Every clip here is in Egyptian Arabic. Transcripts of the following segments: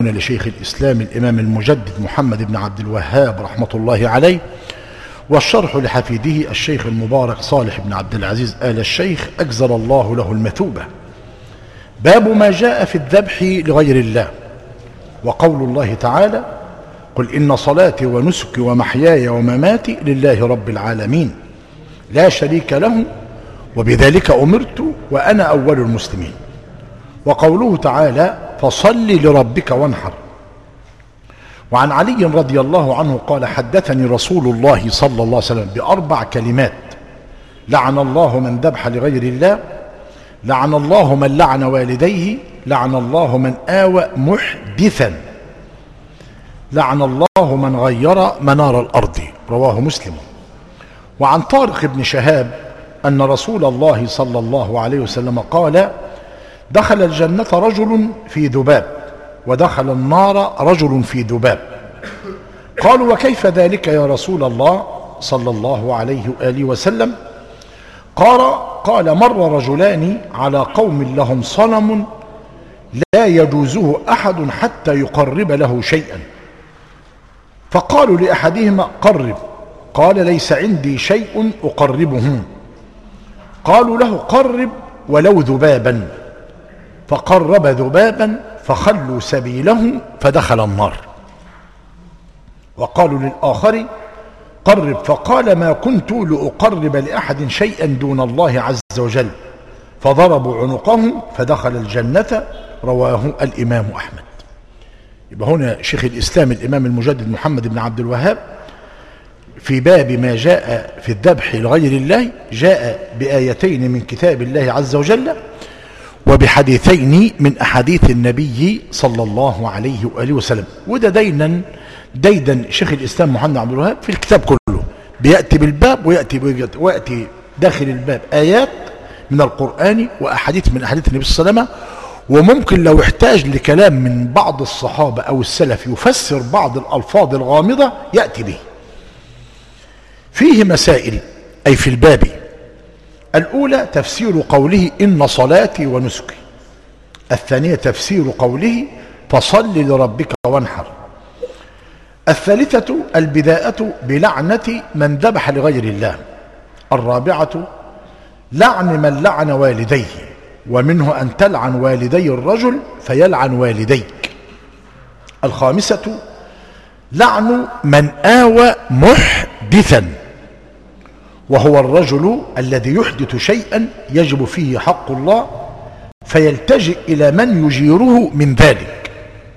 المتابعون لشيخ الإسلام الإمام المجدد محمد بن عبد الوهاب رحمة الله عليه والشرح لحفيده الشيخ المبارك صالح بن عبد العزيز آل الشيخ أجزل الله له المثوبة باب ما جاء في الذبح لغير الله وقول الله تعالى قل إن صلاتي ونسكي ومحياي ومماتي لله رب العالمين لا شريك له وبذلك أمرت وأنا أول المسلمين وقوله تعالى فصل لربك وانحر وعن علي رضي الله عنه قال حدثني رسول الله صلى الله عليه وسلم بأربع كلمات لعن الله من ذبح لغير الله لعن الله من لعن والديه لعن الله من آوى محدثا لعن الله من غير منار الأرض رواه مسلم وعن طارق بن شهاب أن رسول الله صلى الله عليه وسلم قال دخل الجنة رجل في ذباب ودخل النار رجل في ذباب قالوا وكيف ذلك يا رسول الله صلى الله عليه وآله وسلم قال قال مر رجلان على قوم لهم صنم لا يجوزه أحد حتى يقرب له شيئا فقالوا لأحدهما قرب قال ليس عندي شيء أقربه قالوا له قرب ولو ذبابا فقرب ذبابا فخلوا سبيله فدخل النار وقالوا للآخر قرب فقال ما كنت لأقرب لأحد شيئا دون الله عز وجل فضربوا عنقه فدخل الجنة رواه الإمام أحمد يبقى هنا شيخ الإسلام الإمام المجدد محمد بن عبد الوهاب في باب ما جاء في الذبح لغير الله جاء بآيتين من كتاب الله عز وجل وبحديثين من أحاديث النبي صلى الله عليه وآله وسلم وده دينا ديدا شيخ الإسلام محمد عبد الوهاب في الكتاب كله بيأتي بالباب ويأتي, ويأتي داخل الباب آيات من القرآن وأحاديث من أحاديث النبي صلى الله عليه وسلم وممكن لو احتاج لكلام من بعض الصحابة أو السلف يفسر بعض الألفاظ الغامضة يأتي به فيه مسائل أي في الباب الأولى تفسير قوله إن صلاتي ونسكي الثانية تفسير قوله فصل لربك وانحر الثالثة البداءة بلعنة من ذبح لغير الله الرابعة لعن من لعن والديه ومنه أن تلعن والدي الرجل فيلعن والديك الخامسة لعن من آوى محدثا وهو الرجل الذي يحدث شيئا يجب فيه حق الله فيلتجئ إلى من يجيره من ذلك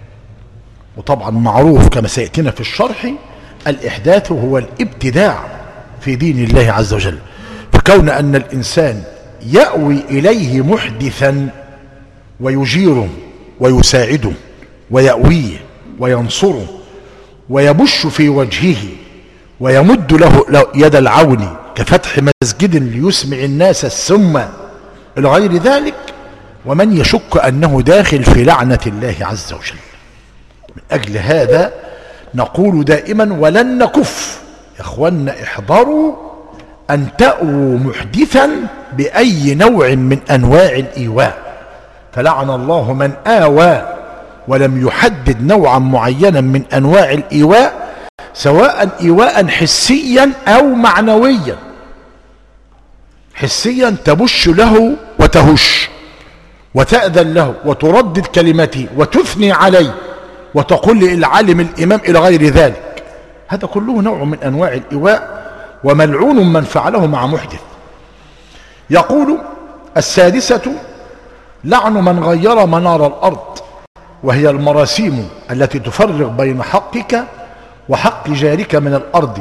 وطبعا معروف كما سيأتينا في الشرح الإحداث هو الابتداع في دين الله عز وجل فكون أن الإنسان يأوي إليه محدثا ويجيره ويساعده ويأويه وينصره ويبش في وجهه ويمد له يد العون كفتح مسجد ليسمع الناس السم إلى غير ذلك ومن يشك أنه داخل في لعنة الله عز وجل من أجل هذا نقول دائما ولن نكف يا اخوانا احذروا أن تأووا محدثا بأي نوع من أنواع الإيواء فلعن الله من آوى ولم يحدد نوعا معينا من أنواع الإيواء سواء إيواء حسيا أو معنويا حسيا تبش له وتهش وتأذن له وتردد كلمته وتثني عليه وتقول للعالم الإمام إلى غير ذلك هذا كله نوع من أنواع الإيواء وملعون من فعله مع محدث يقول السادسة لعن من غير منار الأرض وهي المراسيم التي تفرق بين حقك وحق جارك من الأرض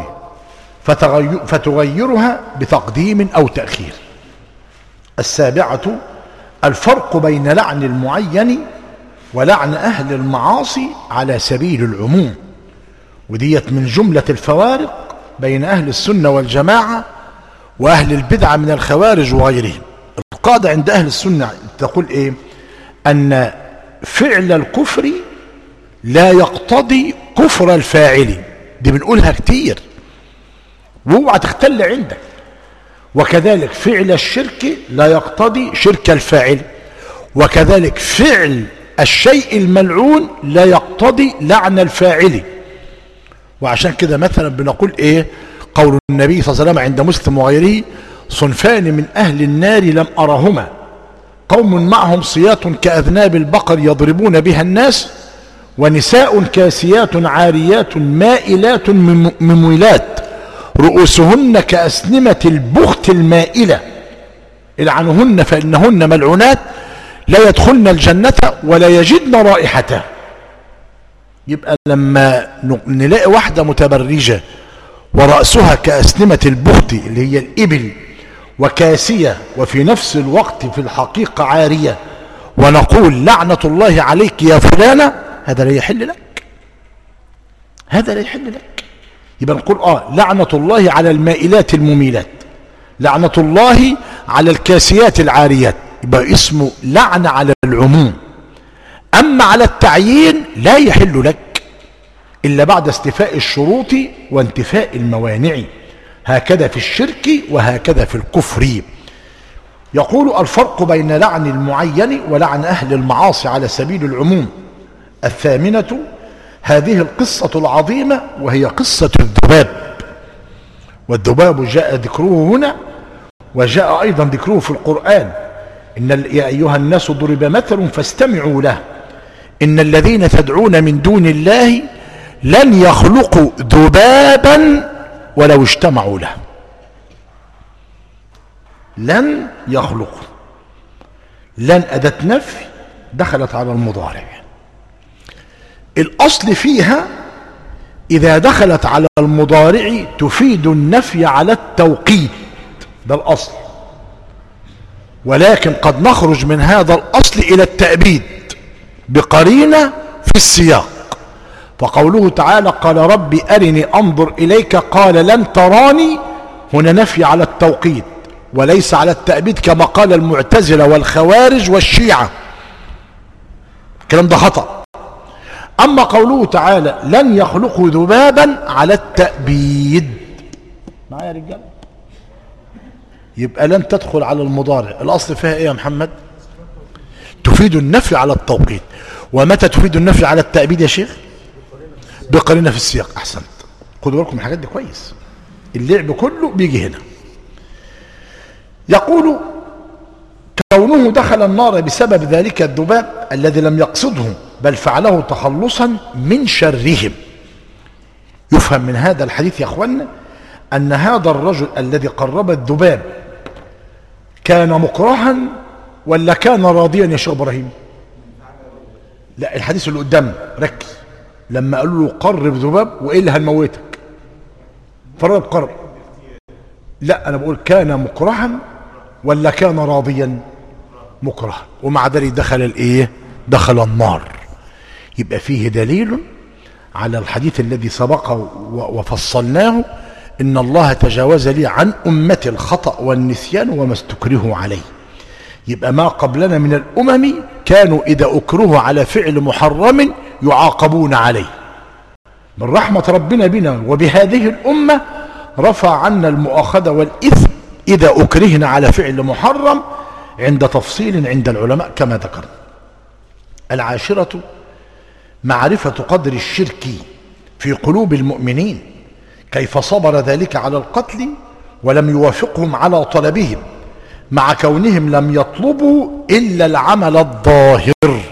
فتغيرها بتقديم أو تأخير السابعة الفرق بين لعن المعين ولعن أهل المعاصي على سبيل العموم وديت من جملة الفوارق بين أهل السنة والجماعة وأهل البدعة من الخوارج وغيرهم القاعدة عند أهل السنة تقول إيه أن فعل الكفر لا يقتضي كفر الفاعل دي بنقولها كتير واوعى تختل عندك وكذلك فعل الشرك لا يقتضي شرك الفاعل وكذلك فعل الشيء الملعون لا يقتضي لعن الفاعل وعشان كده مثلا بنقول ايه قول النبي صلى الله عليه وسلم عند مسلم وغيره صنفان من اهل النار لم ارهما قوم معهم صيات كاذناب البقر يضربون بها الناس ونساء كاسيات عاريات مائلات ممولات رؤوسهن كأسنمة البخت المائلة العنهن فإنهن ملعونات لا يدخلن الجنة ولا يجدن رائحتها يبقى لما نلاقي واحدة متبرجة ورأسها كأسنمة البخت اللي هي الإبل وكاسية وفي نفس الوقت في الحقيقة عارية ونقول لعنة الله عليك يا فلانة هذا لا يحل لك هذا لا يحل لك يبقى نقول آه لعنة الله على المائلات المميلات لعنة الله على الكاسيات العاريات يبقى اسمه لعنة على العموم أما على التعيين لا يحل لك إلا بعد استفاء الشروط وانتفاء الموانع هكذا في الشرك وهكذا في الكفر يقول الفرق بين لعن المعين ولعن أهل المعاصي على سبيل العموم الثامنة هذه القصة العظيمة وهي قصة الذباب والذباب جاء ذكره هنا وجاء أيضا ذكره في القرآن إن يا أيها الناس ضرب مثل فاستمعوا له إن الذين تدعون من دون الله لن يخلقوا ذبابا ولو اجتمعوا له لن يخلقوا لن أداة نفي دخلت على المضارع الأصل فيها إذا دخلت على المضارع تفيد النفي على التوقيت ده الأصل ولكن قد نخرج من هذا الأصل إلى التأبيد بقرينة في السياق فقوله تعالى قال ربي أرني أنظر إليك قال لن تراني هنا نفي على التوقيت وليس على التأبيد كما قال المعتزلة والخوارج والشيعة الكلام ده خطأ أما قوله تعالى لن يخلقوا ذبابا على التأبيد معايا يا رجال يبقى لن تدخل على المضارع الأصل فيها إيه يا محمد تفيد النفي على التوقيت ومتى تفيد النفي على التأبيد يا شيخ بقرينة في السياق أحسنت خدوا بالكم الحاجات دي كويس اللعب كله بيجي هنا يقول كونه دخل النار بسبب ذلك الذباب الذي لم يقصده بل فعله تخلصا من شرهم يفهم من هذا الحديث يا اخوانا ان هذا الرجل الذي قرب الذباب كان مكرها ولا كان راضيا يا شيخ ابراهيم لا الحديث اللي قدامنا ركز لما قالوا له قرب ذباب وايه اللي هنموتك فرب قرب لا انا بقول كان مكرها ولا كان راضيا مكرها ومع ذلك دخل الايه دخل النار يبقى فيه دليل على الحديث الذي سبقه وفصلناه ان الله تجاوز لي عن امتي الخطا والنسيان وما استكرهوا عليه يبقى ما قبلنا من الامم كانوا اذا اكرهوا على فعل محرم يعاقبون عليه من رحمه ربنا بنا وبهذه الامه رفع عنا المؤاخذه والاثم اذا اكرهنا على فعل محرم عند تفصيل عند العلماء كما ذكرنا العاشره معرفه قدر الشرك في قلوب المؤمنين كيف صبر ذلك على القتل ولم يوافقهم على طلبهم مع كونهم لم يطلبوا الا العمل الظاهر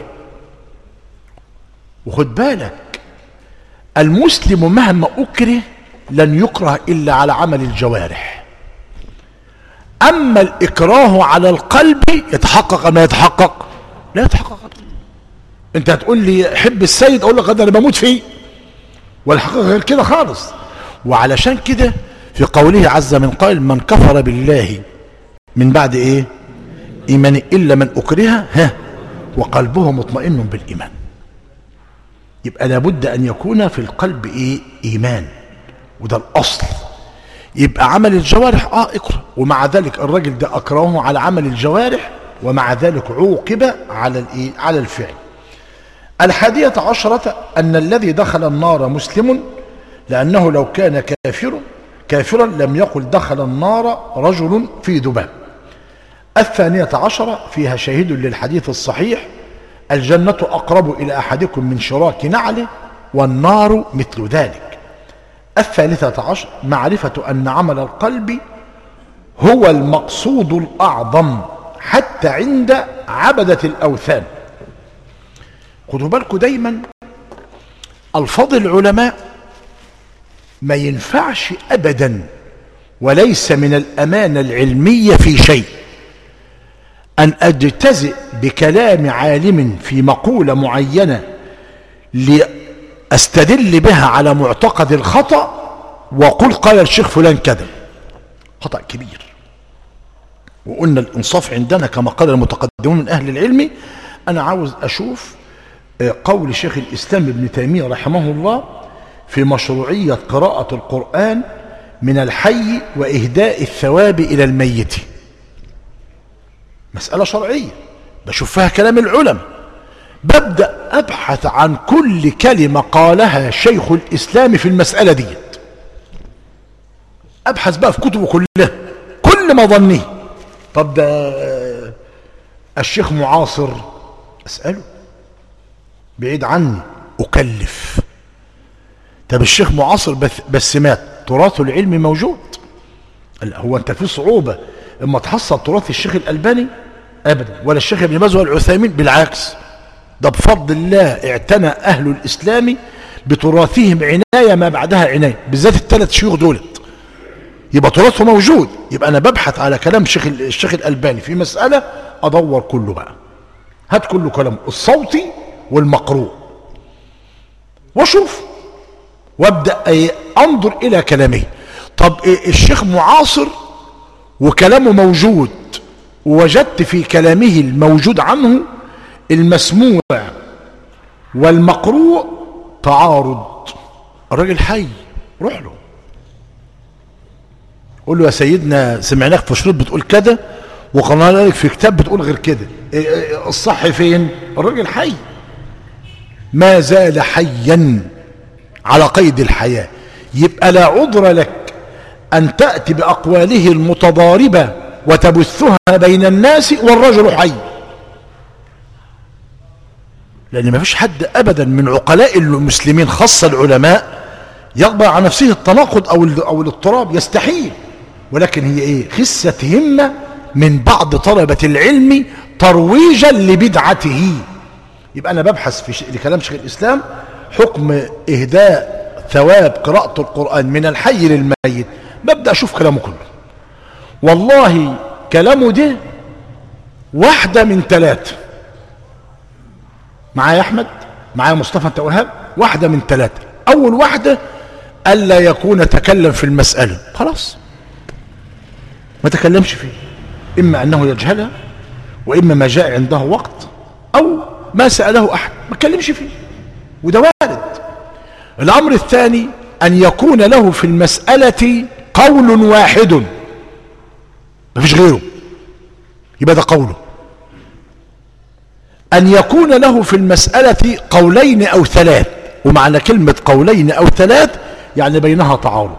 وخد بالك المسلم مهما اكره لن يكره الا على عمل الجوارح اما الاكراه على القلب يتحقق ما يتحقق لا يتحقق انت هتقول لي حب السيد اقول لك انا بموت فيه والحقيقه غير كده خالص وعلشان كده في قوله عز من قائل من كفر بالله من بعد ايه ايمان الا من اكره ها وقلبه مطمئن بالايمان يبقى لابد ان يكون في القلب ايه ايمان وده الاصل يبقى عمل الجوارح اه اكره ومع ذلك الراجل ده اكرهه على عمل الجوارح ومع ذلك عوقب على الايه على الفعل الحادية عشرة أن الذي دخل النار مسلم لأنه لو كان كافر كافرا لم يقل دخل النار رجل في ذباب الثانية عشرة فيها شاهد للحديث الصحيح الجنة أقرب إلى أحدكم من شراك نعله والنار مثل ذلك الثالثة عشر معرفة أن عمل القلب هو المقصود الأعظم حتى عند عبدة الأوثان خدوا بالكم دايما الفاظ العلماء ما ينفعش أبدا وليس من الأمانة العلمية في شيء أن أجتزئ بكلام عالم في مقولة معينة لأستدل بها على معتقد الخطأ وقل قال الشيخ فلان كذا خطأ كبير وقلنا الإنصاف عندنا كما قال المتقدمون من أهل العلم أنا عاوز أشوف قول شيخ الإسلام ابن تيمية رحمه الله في مشروعية قراءة القرآن من الحي وإهداء الثواب إلى الميت مسألة شرعية بشوف فيها كلام العلماء ببدأ أبحث عن كل كلمة قالها شيخ الإسلام في المسألة دي أبحث بقى في كتبه كلها كل ما ظنيه طب ده الشيخ معاصر أسأله بعيد عني أكلف طب الشيخ معاصر بس, بس مات تراثه العلمي موجود هو أنت في صعوبة اما تحصل تراث الشيخ الألباني أبدا ولا الشيخ ابن باز ولا العثيمين بالعكس ده بفضل الله اعتنى أهل الإسلام بتراثهم عناية ما بعدها عناية بالذات الثلاث شيوخ دولت يبقى تراثه موجود يبقى أنا ببحث على كلام الشيخ الشيخ الألباني في مسألة أدور كله بقى هات كله كلام الصوتي والمقروء واشوف وابدا انظر الى كلامه طب الشيخ معاصر وكلامه موجود ووجدت في كلامه الموجود عنه المسموع والمقروء تعارض الراجل حي روح له قول له يا سيدنا سمعناك في شروط بتقول كده وقرنا لك في كتاب بتقول غير كده الصح فين الراجل حي ما زال حيا على قيد الحياة يبقى لا عذر لك أن تأتي بأقواله المتضاربة وتبثها بين الناس والرجل حي لأن ما فيش حد أبدا من عقلاء المسلمين خاصة العلماء يقبل على نفسه التناقض أو أو الاضطراب يستحيل ولكن هي إيه خسة همة من بعض طلبة العلم ترويجا لبدعته يبقى أنا ببحث في لكلام شيخ الإسلام حكم إهداء ثواب قراءة القرآن من الحي للميت ببدأ أشوف كلامه كله والله كلامه ده واحدة من ثلاثة معايا أحمد معايا مصطفى أنت وهاب واحدة من ثلاثة أول واحدة ألا يكون تكلم في المسألة خلاص ما تكلمش فيه إما أنه يجهلها وإما ما جاء عنده وقت أو ما سأله أحد ما تكلمش فيه وده وارد الأمر الثاني أن يكون له في المسألة قول واحد ما فيش غيره يبقى ده قوله أن يكون له في المسألة قولين أو ثلاث ومعنى كلمة قولين أو ثلاث يعني بينها تعارض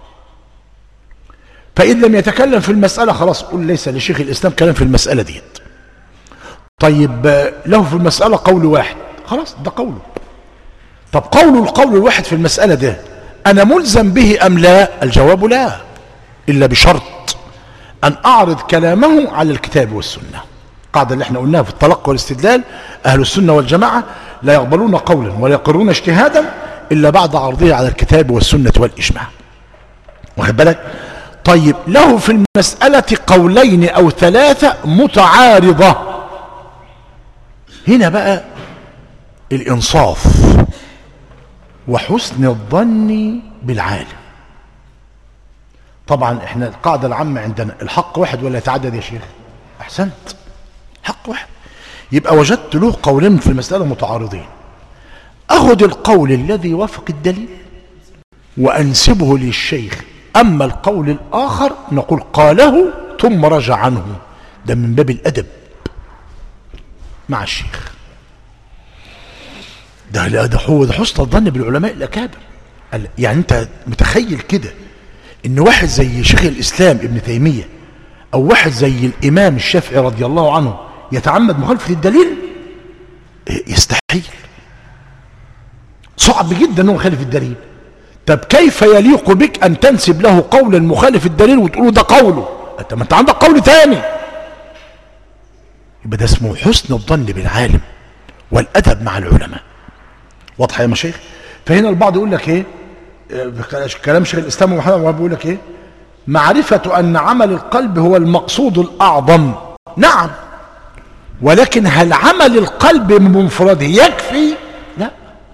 فإن لم يتكلم في المسألة خلاص قل ليس لشيخ الإسلام كلام في المسألة دي طيب له في المسألة قول واحد خلاص ده قوله طب قول القول الواحد في المسألة ده أنا ملزم به أم لا الجواب لا إلا بشرط أن أعرض كلامه على الكتاب والسنة قاعدة اللي احنا قلناها في التلقي والاستدلال أهل السنة والجماعة لا يقبلون قولا ولا يقرون اجتهادا إلا بعد عرضه على الكتاب والسنة والإجماع واخد بالك طيب له في المسألة قولين أو ثلاثة متعارضة هنا بقى الإنصاف وحسن الظن بالعالم طبعا احنا القاعدة العامة عندنا الحق واحد ولا يتعدد يا شيخ احسنت حق واحد يبقى وجدت له قولين في المسألة متعارضين اخذ القول الذي وافق الدليل وانسبه للشيخ اما القول الاخر نقول قاله ثم رجع عنه ده من باب الادب مع الشيخ ده لا ده هو ده حسن الظن بالعلماء الاكابر يعني انت متخيل كده ان واحد زي شيخ الاسلام ابن تيميه او واحد زي الامام الشافعي رضي الله عنه يتعمد مخالفه الدليل يستحيل صعب جدا انه يخالف الدليل طب كيف يليق بك ان تنسب له قولا مخالف الدليل وتقول ده قوله انت ما انت عندك قول تاني يبقى ده اسمه حسن الظن بالعالم والادب مع العلماء واضحه يا مشايخ فهنا البعض يقول لك ايه كلام شيخ الاسلام محمد وهو بيقول لك ايه معرفه ان عمل القلب هو المقصود الاعظم نعم ولكن هل عمل القلب بمفرده يكفي لا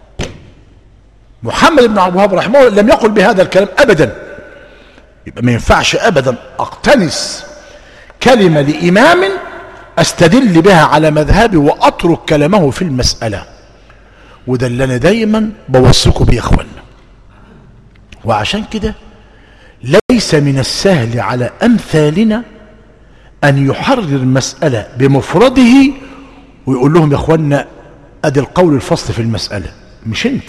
محمد بن عبد الوهاب رحمه الله لم يقل بهذا الكلام ابدا يبقى ما ينفعش ابدا اقتنس كلمه لامام استدل بها على مذهبي واترك كلامه في المساله وده اللي انا دايما بوصيكم بيه يا اخوانا وعشان كده ليس من السهل على امثالنا ان يحرر مساله بمفرده ويقول لهم يا اخوانا ادي القول الفصل في المساله مش انت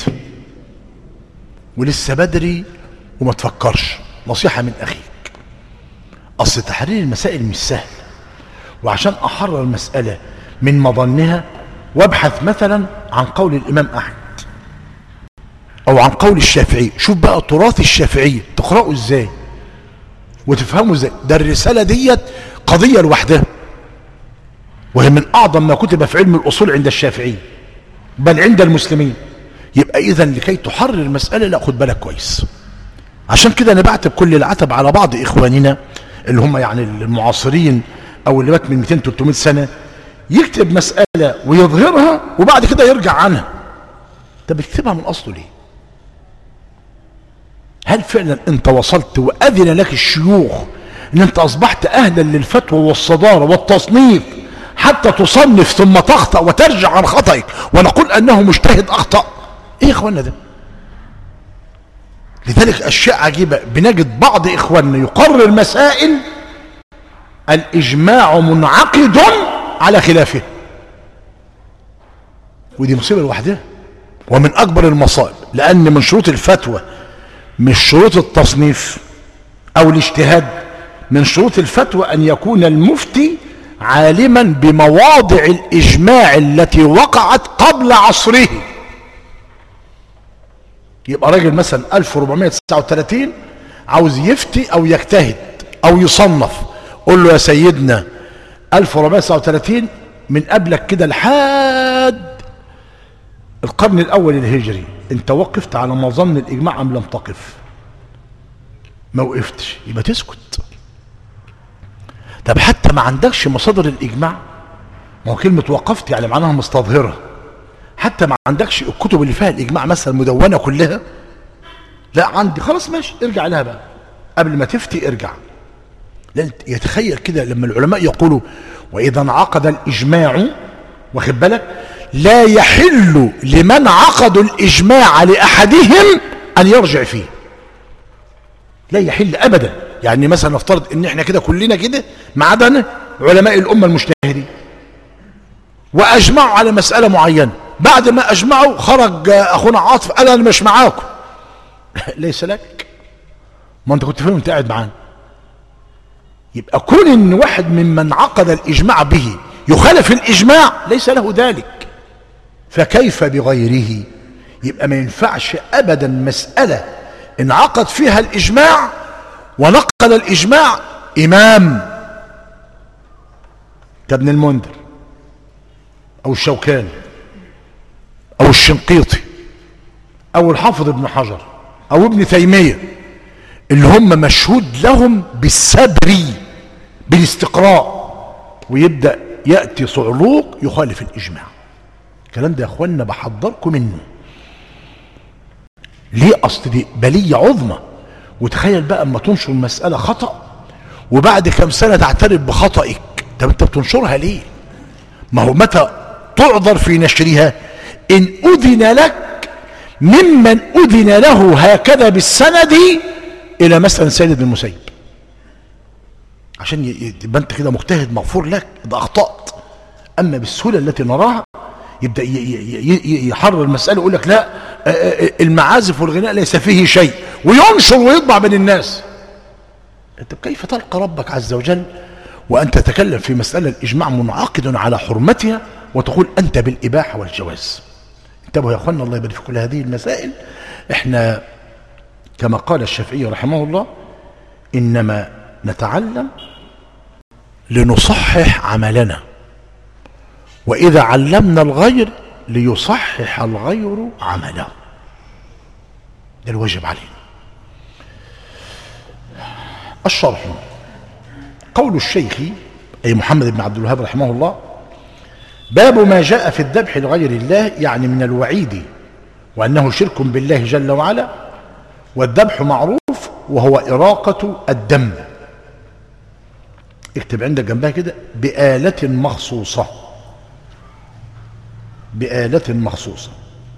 ولسه بدري وما تفكرش نصيحه من اخيك اصل تحرير المسائل مش سهل وعشان احرر المساله من مظنها وابحث مثلا عن قول الامام احمد او عن قول الشافعي شوف بقى تراث الشافعيه تقراه ازاي وتفهمه ازاي ده الرساله ديت قضيه لوحدها وهي من اعظم ما كتب في علم الاصول عند الشافعي بل عند المسلمين يبقى اذا لكي تحرر المساله لا خد بالك كويس عشان كده انا بعتب كل العتب على بعض اخواننا اللي هم يعني المعاصرين او اللي مات من 200 300 سنه يكتب مساله ويظهرها وبعد كده يرجع عنها طب اكتبها من اصله ليه هل فعلا انت وصلت واذن لك الشيوخ ان انت اصبحت اهلا للفتوى والصداره والتصنيف حتى تصنف ثم تخطا وترجع عن خطئك ونقول انه مجتهد اخطا ايه يا اخوانا ده لذلك اشياء عجيبه بنجد بعض اخواننا يقرر مسائل الاجماع منعقد على خلافه ودي مصيبه لوحدها ومن اكبر المصائب لان من شروط الفتوى مش شروط التصنيف او الاجتهاد من شروط الفتوى ان يكون المفتي عالما بمواضع الاجماع التي وقعت قبل عصره يبقى راجل مثلا 1439 عاوز يفتي او يجتهد او يصنف قول له يا سيدنا 1439 من قبلك كده لحد القرن الاول الهجري انت وقفت على مظن الاجماع ام لم تقف ما وقفتش يبقى تسكت طب حتى ما عندكش مصادر الاجماع ما هو كلمه وقفت يعني معناها مستظهره حتى ما عندكش الكتب اللي فيها الاجماع مثلا مدونه كلها لا عندي خلاص ماشي ارجع لها بقى قبل ما تفتي ارجع لان يتخيل كده لما العلماء يقولوا واذا انعقد الاجماع واخد بالك لا يحل لمن عقدوا الاجماع لاحدهم ان يرجع فيه لا يحل ابدا يعني مثلا نفترض ان احنا كده كلنا كده ما عدا علماء الامه المجتهدين واجمعوا على مساله معينه بعد ما اجمعوا خرج اخونا عاطف قال انا مش معاكم ليس لك ما انت كنت فين وانت قاعد معانا يبقى كون ان واحد ممن عقد الاجماع به يخالف الاجماع ليس له ذلك فكيف بغيره يبقى ما ينفعش ابدا مساله انعقد فيها الاجماع ونقل الاجماع امام كابن المنذر او الشوكاني او الشنقيطي او الحافظ ابن حجر او ابن تيميه اللي هم مشهود لهم بالسبر بالاستقراء ويبدا ياتي صعلوق يخالف الاجماع الكلام ده يا اخوانا بحضركم منه ليه اصل دي بليه عظمى وتخيل بقى اما تنشر مساله خطا وبعد كم سنه تعترف بخطئك طب انت بتنشرها ليه ما هو متى تعذر في نشرها ان اذن لك ممن اذن له هكذا بالسند الى مثلا سيد بن المسيب عشان يبقى انت كده مجتهد مغفور لك ده اخطات اما بالسهوله التي نراها يبدا يحرر المساله يقول لك لا المعازف والغناء ليس فيه شيء وينشر ويطبع بين الناس انت كيف تلقى ربك عز وجل وان تتكلم في مساله الاجماع منعقد على حرمتها وتقول أنت بالإباحة والجواز انتبهوا يا أخوانا الله يبارك في كل هذه المسائل احنا كما قال الشافعي رحمه الله إنما نتعلم لنصحح عملنا وإذا علمنا الغير ليصحح الغير عمله ده الواجب علينا الشرح قول الشيخ أي محمد بن عبد الوهاب رحمه الله باب ما جاء في الذبح لغير الله يعني من الوعيد وأنه شرك بالله جل وعلا والذبح معروف وهو إراقة الدم اكتب عندك جنبها كده بآلة مخصوصة بآلة مخصوصة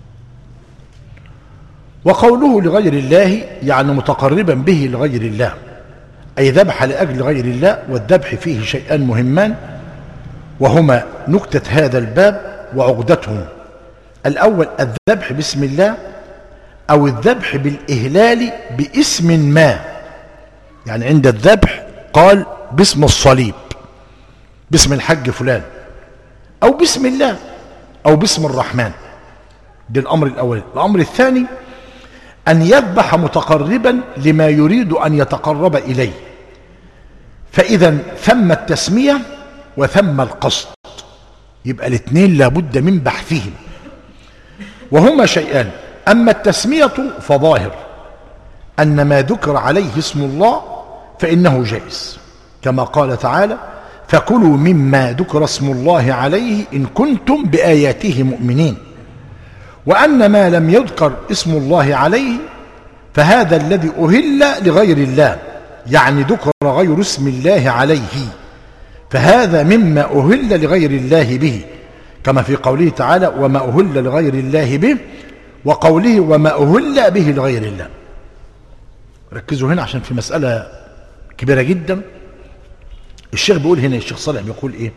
وقوله لغير الله يعني متقربا به لغير الله أي ذبح لأجل غير الله والذبح فيه شيئان مهمان وهما نكتة هذا الباب وعقدته الأول الذبح باسم الله أو الذبح بالإهلال باسم ما يعني عند الذبح قال باسم الصليب باسم الحج فلان أو باسم الله أو باسم الرحمن ده الأمر الأول الأمر الثاني أن يذبح متقربا لما يريد أن يتقرب إليه فإذا ثم التسمية وثم القصد يبقى الاثنين لابد من بحثهم وهما شيئان أما التسمية فظاهر أن ما ذكر عليه اسم الله فإنه جائز كما قال تعالى فكلوا مما ذكر اسم الله عليه إن كنتم بآياته مؤمنين وأن ما لم يذكر اسم الله عليه فهذا الذي أهل لغير الله يعني ذكر غير اسم الله عليه فهذا مما أهل لغير الله به كما في قوله تعالى وما أهل لغير الله به وقوله وما أهل به لغير الله ركزوا هنا عشان في مسألة كبيرة جدا الشيخ بيقول هنا الشيخ صالح بيقول ايه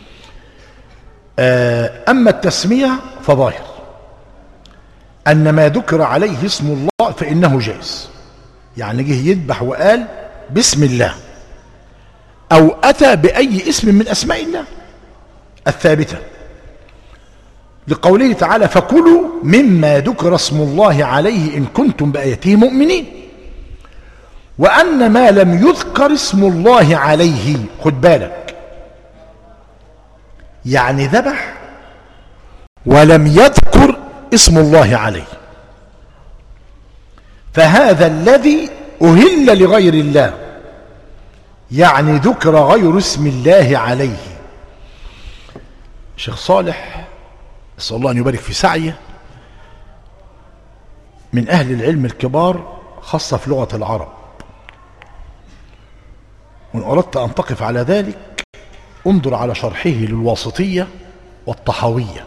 آه أما التسمية فظاهر أن ما ذكر عليه اسم الله فإنه جائز يعني جه يذبح وقال بسم الله أو أتى بأي اسم من أسماء الله الثابتة لقوله تعالى فكلوا مما ذكر اسم الله عليه إن كنتم بآياته مؤمنين وأن ما لم يذكر اسم الله عليه خد بالك يعني ذبح ولم يذكر اسم الله عليه فهذا الذي أهل لغير الله يعني ذكر غير اسم الله عليه شيخ صالح نسأل الله أن يبارك في سعيه من أهل العلم الكبار خاصة في لغة العرب وإن أردت أن تقف على ذلك انظر على شرحه للواسطية والطحاوية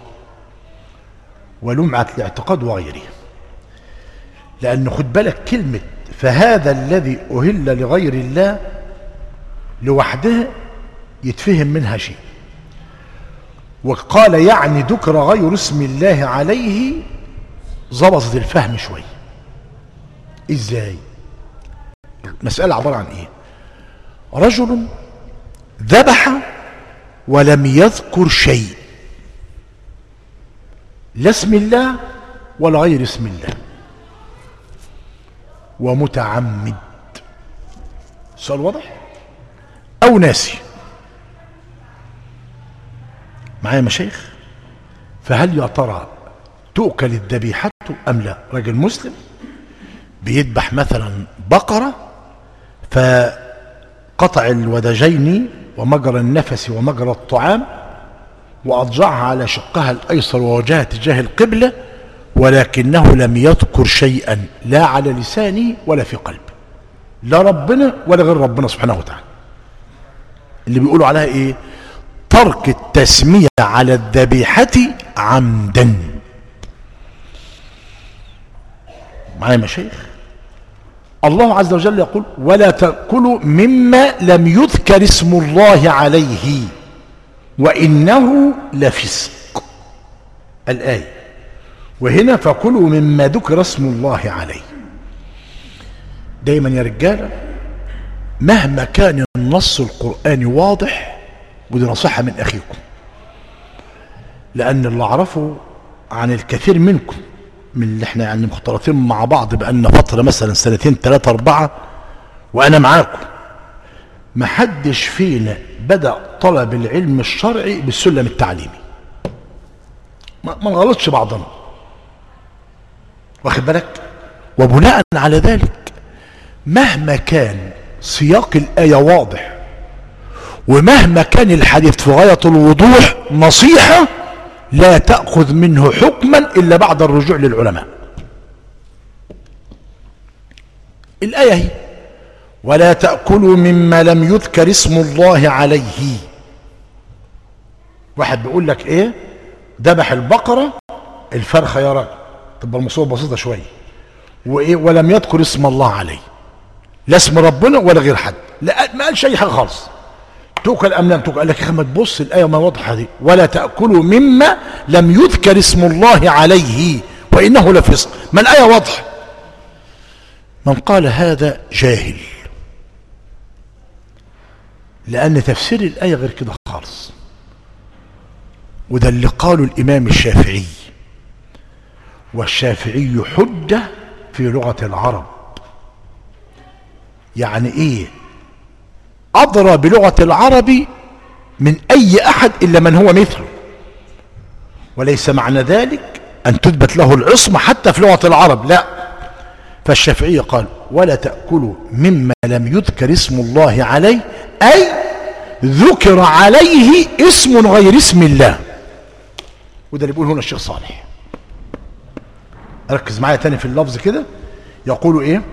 ولمعة الاعتقاد وغيره لأن خد بالك كلمة فهذا الذي أهل لغير الله لوحدها يتفهم منها شيء وقال يعني ذكر غير اسم الله عليه ظبطت الفهم شوي ازاي المسألة عبارة عن ايه رجل ذبح ولم يذكر شيء لا اسم الله ولا غير اسم الله ومتعمد سؤال واضح او ناسي معايا مشايخ فهل يا ترى تؤكل الذبيحة أم لا رجل مسلم بيذبح مثلا بقرة فقطع الودجين ومجرى النفس ومجرى الطعام وأضجعها على شقها الأيسر ووجهها تجاه القبلة ولكنه لم يذكر شيئا لا على لسانه ولا في قلبه لا ربنا ولا غير ربنا سبحانه وتعالى اللي بيقولوا عليها ايه ترك التسمية على الذبيحة عمدا معايا مشايخ الله عز وجل يقول ولا تأكلوا مما لم يذكر اسم الله عليه وإنه لفسق الآية وهنا فكلوا مما ذكر اسم الله عليه دايما يا رجالة مهما كان النص القرآني واضح ودي نصيحة من أخيكم لأن اللي أعرفه عن الكثير منكم من اللي احنا يعني مختلطين مع بعض بقالنا فترة مثلا سنتين ثلاثة أربعة وأنا معاكم ما حدش فينا بدأ طلب العلم الشرعي بالسلم التعليمي ما ما نغلطش بعضنا واخد بالك وبناء على ذلك مهما كان سياق الآية واضح ومهما كان الحديث في غاية الوضوح نصيحة لا تأخذ منه حكما إلا بعد الرجوع للعلماء الآية هي ولا تأكلوا مما لم يذكر اسم الله عليه واحد بيقول لك ايه ذبح البقرة الفرخة يا راجل تبقى المصوبة بسيطة شوية وايه ولم يذكر اسم الله عليه لا اسم ربنا ولا غير حد لا ما قالش اي حاجه خالص تؤكل ام لم تؤكل قال لك يا اخي ما تبص الايه ما واضحه دي ولا تاكلوا مما لم يذكر اسم الله عليه وانه لفسق ما الايه واضحه من قال هذا جاهل لان تفسير الايه غير كده خالص وده اللي قاله الامام الشافعي والشافعي حجه في لغه العرب يعني ايه أدرى بلغة العرب من أي أحد إلا من هو مثله وليس معنى ذلك أن تثبت له العصمة حتى في لغة العرب لا فالشافعي قال ولا تأكلوا مما لم يذكر اسم الله عليه أي ذكر عليه اسم غير اسم الله وده اللي بيقول هنا الشيخ صالح ركز معايا تاني في اللفظ كده يقول ايه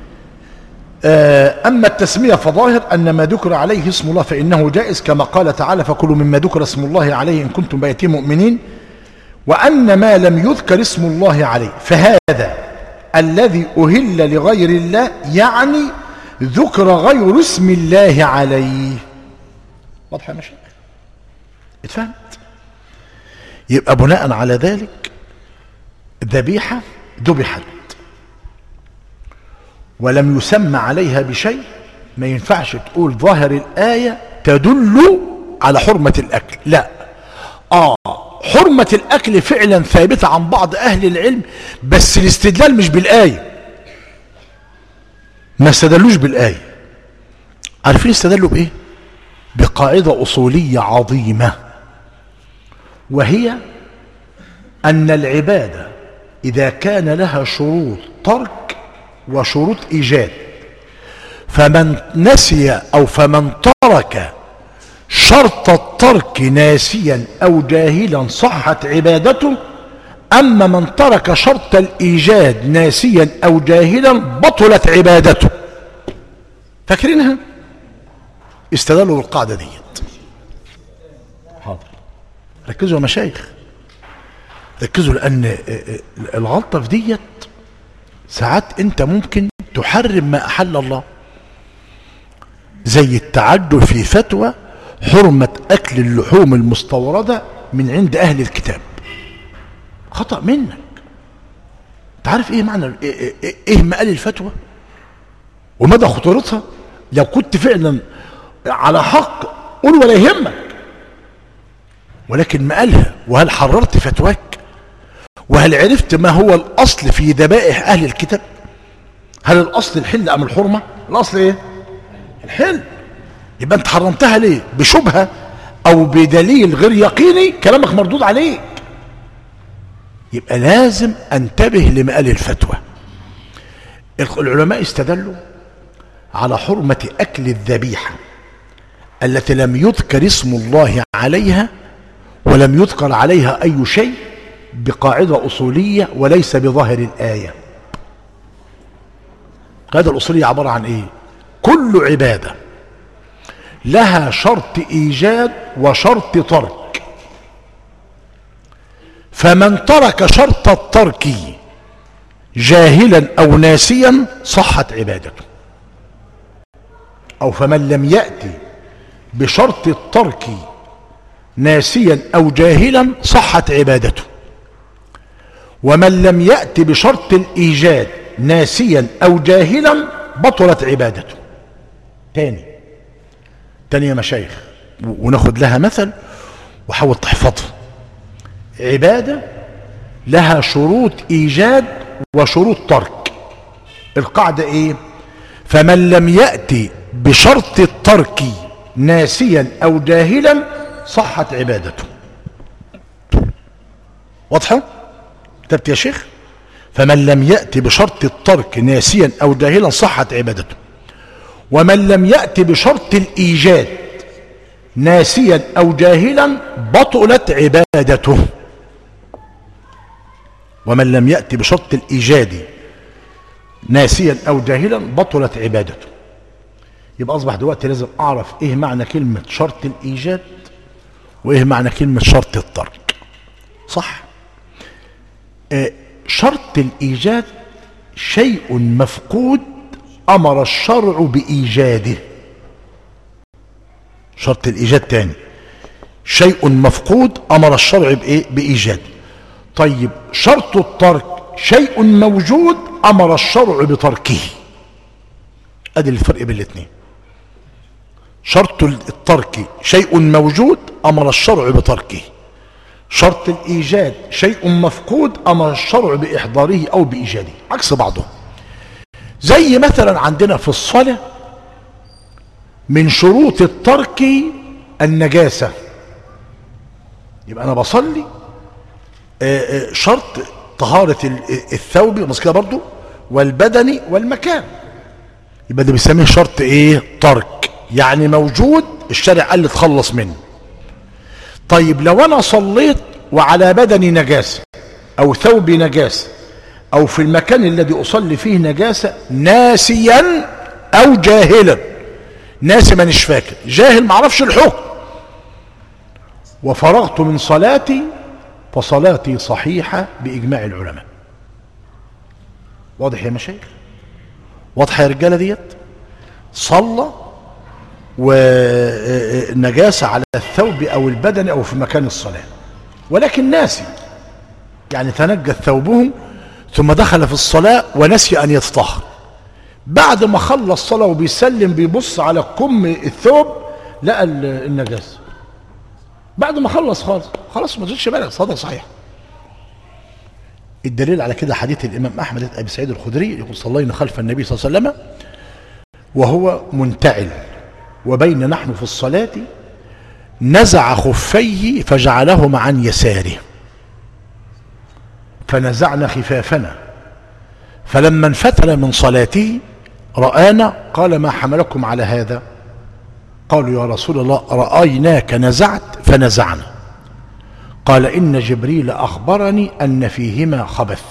أما التسمية فظاهر أن ما ذكر عليه اسم الله فإنه جائز كما قال تعالى فكلوا مما ذكر اسم الله عليه إن كنتم بيتين مؤمنين وأن ما لم يذكر اسم الله عليه فهذا الذي أهل لغير الله يعني ذكر غير اسم الله عليه واضح يا مشايخ اتفهمت يبقى بناء على ذلك ذبيحة ذبحت ولم يسمى عليها بشيء ما ينفعش تقول ظاهر الآية تدل على حرمة الأكل لا آه حرمة الأكل فعلا ثابتة عن بعض أهل العلم بس الاستدلال مش بالآية ما استدلوش بالآية عارفين استدلوا بإيه بقاعدة أصولية عظيمة وهي أن العبادة إذا كان لها شروط ترك وشروط إيجاد فمن نسي أو فمن ترك شرط الترك ناسيا أو جاهلا صحت عبادته أما من ترك شرط الإيجاد ناسيا أو جاهلا بطلت عبادته فاكرينها استدلوا بالقاعدة ديت حاضر ركزوا يا مشايخ ركزوا لأن الغلطة في ديت ساعات انت ممكن تحرم ما احل الله زي التعجل في فتوى حرمة اكل اللحوم المستوردة من عند اهل الكتاب خطأ منك انت عارف ايه معنى ايه, إيه, إيه مقال الفتوى ومدى خطورتها لو كنت فعلا على حق قول ولا يهمك ولكن مقالها وهل حررت فتواك وهل عرفت ما هو الأصل في ذبائح أهل الكتاب هل الأصل الحل أم الحرمة الأصل إيه الحل يبقى أنت حرمتها ليه بشبهة أو بدليل غير يقيني كلامك مردود عليك يبقى لازم أنتبه لمقال الفتوى العلماء استدلوا على حرمة أكل الذبيحة التي لم يذكر اسم الله عليها ولم يذكر عليها أي شيء بقاعدة أصولية وليس بظاهر الآية القاعدة الأصولية عبارة عن إيه كل عبادة لها شرط إيجاد وشرط ترك فمن ترك شرط الترك جاهلا أو ناسيا صحت عبادته أو فمن لم يأتي بشرط الترك ناسيا أو جاهلا صحت عبادته ومن لم يأت بشرط الإيجاد ناسيا أو جاهلا بطلت عبادته تاني تاني يا مشايخ وناخد لها مثل وحاول تحفظها عبادة لها شروط إيجاد وشروط ترك القاعدة إيه فمن لم يأتي بشرط الترك ناسيا أو جاهلا صحت عبادته واضحة كتبت يا شيخ فمن لم يأتي بشرط الترك ناسيا أو جاهلا صحت عبادته ومن لم يأتي بشرط الإيجاد ناسيا أو جاهلا بطلت عبادته ومن لم يأتي بشرط الإيجاد ناسيا أو جاهلا بطلت عبادته يبقى أصبح دلوقتي لازم أعرف إيه معنى كلمة شرط الإيجاد وإيه معنى كلمة شرط الترك صح آه شرط الإيجاد شيء مفقود أمر الشرع بإيجاده شرط الإيجاد تاني شيء مفقود أمر الشرع بإيه؟ بإيجاده طيب شرط الترك شيء موجود أمر الشرع بتركه أدي الفرق بين الاثنين شرط الترك شيء موجود أمر الشرع بتركه شرط الإيجاد شيء مفقود أمر الشرع بإحضاره أو بإيجاده عكس بعضهم زي مثلا عندنا في الصلاة من شروط الترك النجاسة يبقى أنا بصلي شرط طهارة الثوب مش كده برضو والبدن والمكان يبقى ده بيسميه شرط ايه ترك يعني موجود الشارع قال لي تخلص منه طيب لو انا صليت وعلى بدني نجاسة او ثوبي نجاسة او في المكان الذي اصلي فيه نجاسة ناسيا او جاهلا ناسي مانيش فاكر جاهل معرفش الحكم وفرغت من صلاتي فصلاتي صحيحة بإجماع العلماء واضح يا مشايخ واضحة يا رجالة ديت صلى ونجاسة على الثوب أو البدن أو في مكان الصلاة ولكن ناسي يعني تنجى ثوبهم ثم دخل في الصلاة ونسي أن يتطهر بعد ما خلص صلاة وبيسلم بيبص على كم الثوب لقى النجاسة بعد ما خلص خالص خلاص ما تزيدش بالك صلاة صحيح الدليل على كده حديث الإمام أحمد أبي سعيد الخدري يقول صلينا خلف النبي صلى الله عليه وسلم وهو منتعل وبين نحن في الصلاة نزع خفيه فجعلهما عن يساره فنزعنا خفافنا فلما انفتل من صلاته رآنا قال ما حملكم على هذا قالوا يا رسول الله رأيناك نزعت فنزعنا قال إن جبريل أخبرني أن فيهما خبث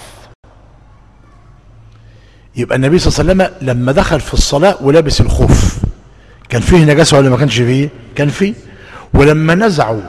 يبقى النبي صلى الله عليه وسلم لما دخل في الصلاة ولابس الخف كان فيه نجاسة ولا ما كانش فيه كان فيه ولما نزعوا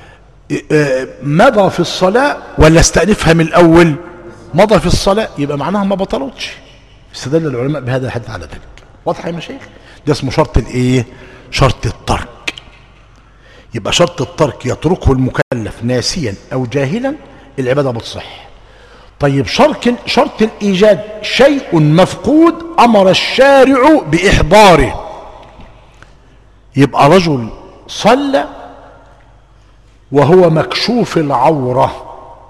مضى في الصلاة ولا استأنفها من الأول مضى في الصلاة يبقى معناها ما بطلتش استدل العلماء بهذا الحديث على ذلك واضح يا مشايخ ده اسمه شرط الايه شرط الترك يبقى شرط الترك يتركه المكلف ناسيا او جاهلا العباده بتصح طيب شرط شرط الايجاد شيء مفقود امر الشارع باحضاره يبقى رجل صلى وهو مكشوف العوره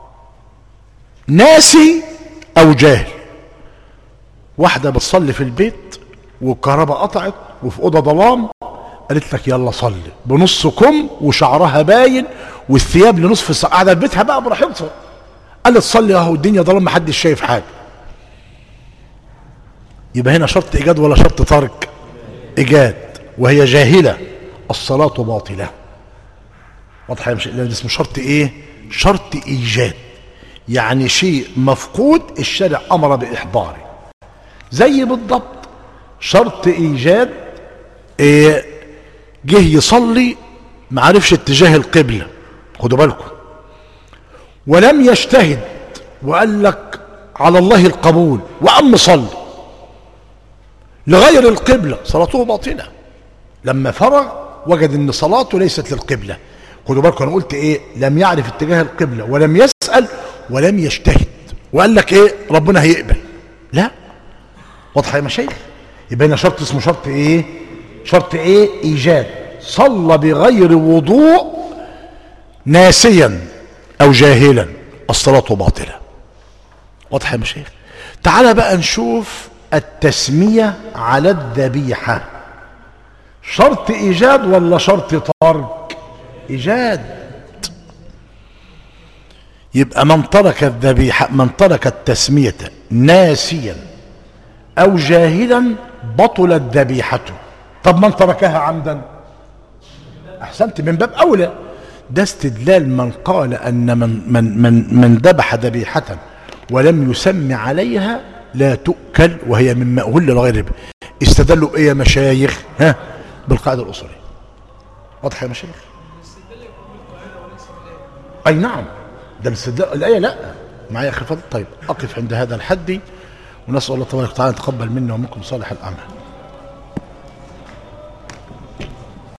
ناسي او جاهل واحده بتصلي في البيت والكهرباء قطعت وفي اوضه ظلام قالت لك يلا صلي بنص كم وشعرها باين والثياب لنصف الساعه قاعده في بيتها بقى براحتها قالت صلي اهو الدنيا ظلام ما حدش شايف حاجه يبقى هنا شرط ايجاد ولا شرط ترك ايجاد وهي جاهله الصلاه باطله واضحه مش ده اسمه شرط ايه شرط ايجاد يعني شيء مفقود الشارع امر باحضاره زي بالضبط شرط ايجاد إيه جه يصلي ما عرفش اتجاه القبله خدوا بالكم ولم يجتهد وقال لك على الله القبول وقام صلي لغير القبله صلاته باطله لما فرغ وجد ان صلاته ليست للقبله خدوا بالكم انا قلت ايه لم يعرف اتجاه القبله ولم يسال ولم يجتهد وقال لك ايه ربنا هيقبل لا واضحه يا مشايخ يبقى هنا شرط اسمه شرط ايه شرط ايه ايجاد صلى بغير وضوء ناسيا أو جاهلا الصلاة باطلة واضح يا مشايخ تعال بقى نشوف التسمية على الذبيحة شرط إيجاد ولا شرط ترك إيجاد يبقى من ترك الذبيحة من ترك التسمية ناسيا أو جاهلا بطلت ذبيحته طب من تركها عمدا أحسنت من باب أولى ده استدلال من قال أن من, من, من, من ذبح ذبيحة ولم يسم عليها لا تؤكل وهي مما أهل لغير به استدلوا بإيه يا مشايخ ها بالقاعدة الأصولية واضح يا مشايخ أي نعم ده الاستدلال الآية لا معايا أخي فضل طيب أقف عند هذا الحد ونسأل الله تبارك وتعالى أن يتقبل منا ومنكم صالح الأعمال